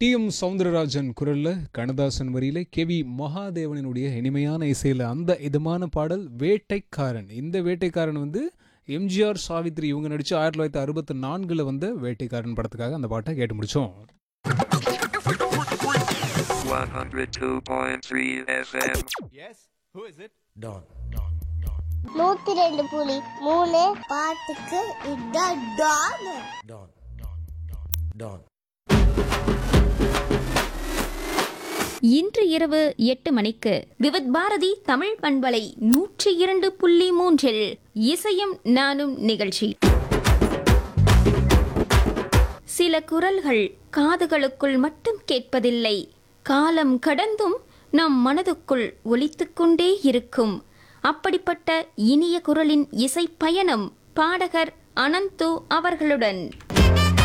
D M Soundararajan குரல்ல கண்ணதாசன் வரியில K V மகாதேவனினுடைய இனிமையான இசையில அந்த இதமான பாடல் வேட்டைக்காரன் இந்த வேட்டைக்காரன் வந்து எம்ஜிஆர் சாவித்ரி இவங்க நடிச்சு ஆயிரத்தி தொள்ளாயிரத்தி அறுபத்தி நான்குல வந்த வேட்டைக்காரன் படத்துக்காக அந்த பாட்டை கேட்டு முடிச்சோம் 102.3 FM. நூத்தி ரெண்டு புலி மூணு பாட்டுக்கு இதான் டான் இன்று இரவு எட்டு மணிக்கு விவித் பாரதி தமிழ் பண்பலை நூற்றி இரண்டு புள்ளி மூன்றில் இசையும் நானும் நிகழ்ச்சி சில குரல்கள் காதுகளுக்குள் மட்டும் கேட்பதில்லை காலம் கடந்தும் நம் மனதுக்குள் ஒலித்துக் கொண்டே இருக்கும் அப்படிப்பட்ட இனிய குரலின் இசை பயணம் பாடகர் அனந்து அவர்களுடன்